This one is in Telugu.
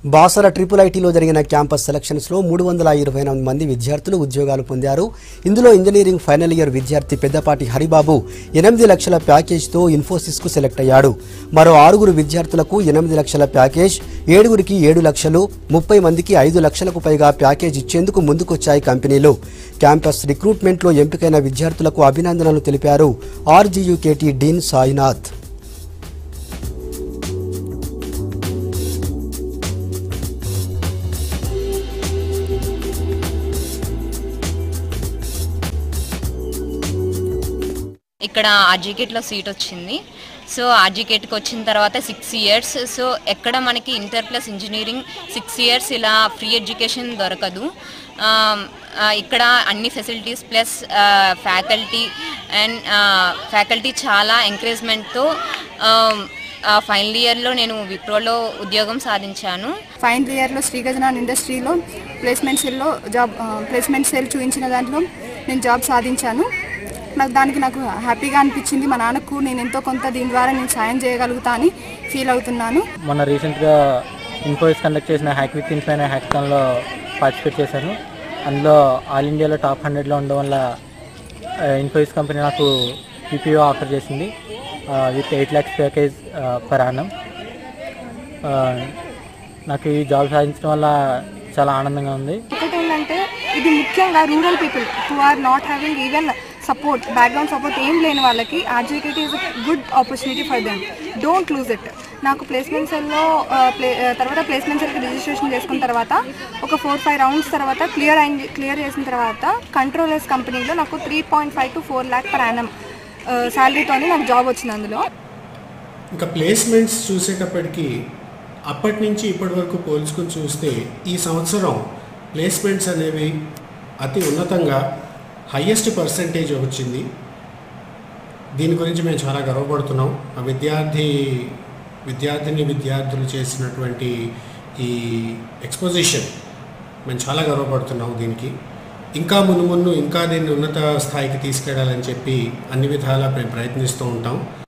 బాసర ట్రిపుల్ ఐటీలో జరిగిన క్యాంపస్ సెలక్షన్స్ లో మూడు వందల ఇరవై ఎనిమిది మంది విద్యార్థులు ఉద్యోగాలు పొందారు ఇందులో ఇంజనీరింగ్ ఫైనల్ ఇయర్ విద్యార్థి పెద్దపాటి హరిబాబు ఎనిమిది లక్షల ప్యాకేజ్తో ఇన్ఫోసిస్ కు సెలెక్ట్ అయ్యాడు మరో ఆరుగురు విద్యార్థులకు ఎనిమిది లక్షల ప్యాకేజ్ ఏడుగురికి ఏడు లక్షలు ముప్పై మందికి ఐదు లక్షలకు పైగా ప్యాకేజ్ ఇచ్చేందుకు ముందుకొచ్చాయి కంపెనీలు క్యాంపస్ రిక్రూట్మెంట్లో ఎంపికైన విద్యార్థులకు అభినందనలు తెలిపారు ఆర్జీయూకేటీ డీన్ సాయినాథ్ ఇక్కడ ఆర్జికేట్లో సీట్ వచ్చింది సో ఆర్జికేట్కి వచ్చిన తర్వాత సిక్స్ ఇయర్స్ సో ఎక్కడ మనకి inter plus engineering six years ఇలా ఫ్రీ ఎడ్యుకేషన్ దొరకదు ఆ, ఆ, ఇక్కడ అన్ని facilities plus faculty and faculty చాలా ఎంకరేజ్మెంట్తో ఫైనల్ ఇయర్లో నేను విప్రోలో ఉద్యోగం సాధించాను ఫైనల్ ఇయర్లో శ్రీగజనాన్ ఇండస్ట్రీలో ప్లేస్మెంట్ సెల్లో జాబ్ ప్లేస్మెంట్ సెల్ చూపించిన దాంట్లో నేను జాబ్ సాధించాను నాకు దానికి నాకు హ్యాపీగా అనిపించింది మా నాన్నకు నేను ఎంతో కొంత దీని ద్వారా నేను సాయం చేయగలుగుతా అని ఫీల్ అవుతున్నాను మొన్న రీసెంట్గా ఇన్ఫోసిస్ కండక్ట్ చేసిన హ్యాక్ విత్ ఇన్ఫ్ అనే హ్యాక్థాన్లో పార్టిసిపేట్ చేశాను అందులో ఆల్ ఇండియాలో టాప్ హండ్రెడ్లో ఉండడం వల్ల ఇన్ఫోసిస్ కంపెనీ నాకు పీపీఓ ఆఫర్ చేసింది with eight lakhs package per annum నాకు ఈ జాబ్ సాధించడం వల్ల చాలా ఆనందంగా ఉంది ఒకటి ఏంటంటే ఇది ముఖ్యంగా rural people who are not having even support background support ఏం లేని వాళ్ళకి RGKT is good opportunity for them don't lose it నాకు ప్లేస్మెంట్ సెల్లో ప్లే తర్వాత ప్లేస్మెంట్ సెల్కి రిజిస్ట్రేషన్ చేసుకున్న తర్వాత ఒక ఫోర్ ఫైవ్ రౌండ్స్ తర్వాత క్లియర్ అయింది క్లియర్ చేసిన తర్వాత కంట్రోలర్స్ కంపెనీలో నాకు three point five to four lakh per annum శాలరీతోని నాకు జాబ్ వచ్చింది అందులో ఇంకా ప్లేస్మెంట్స్ చూసేటప్పటికి అప్పటి నుంచి ఇప్పటి వరకు పోల్చుకుని చూస్తే ఈ సంవత్సరం ప్లేస్మెంట్స్ అనేవి అతి ఉన్నతంగా హయ్యెస్ట్ పర్సంటేజ్ వచ్చింది దీని గురించి మేము చాలా గర్వపడుతున్నాం ఆ విద్యార్థి విద్యార్థిని విద్యార్థులు చేసినటువంటి ఈ ఎక్స్పోజిషన్ మేము చాలా గర్వపడుతున్నాం దీనికి ఇంకా మును మున్ను ఇంకా దీన్ని ఉన్నత స్థాయికి తీసుకెళ్లాలని చెప్పి అన్ని విధాలా మేము ప్రయత్నిస్తూ ఉంటాం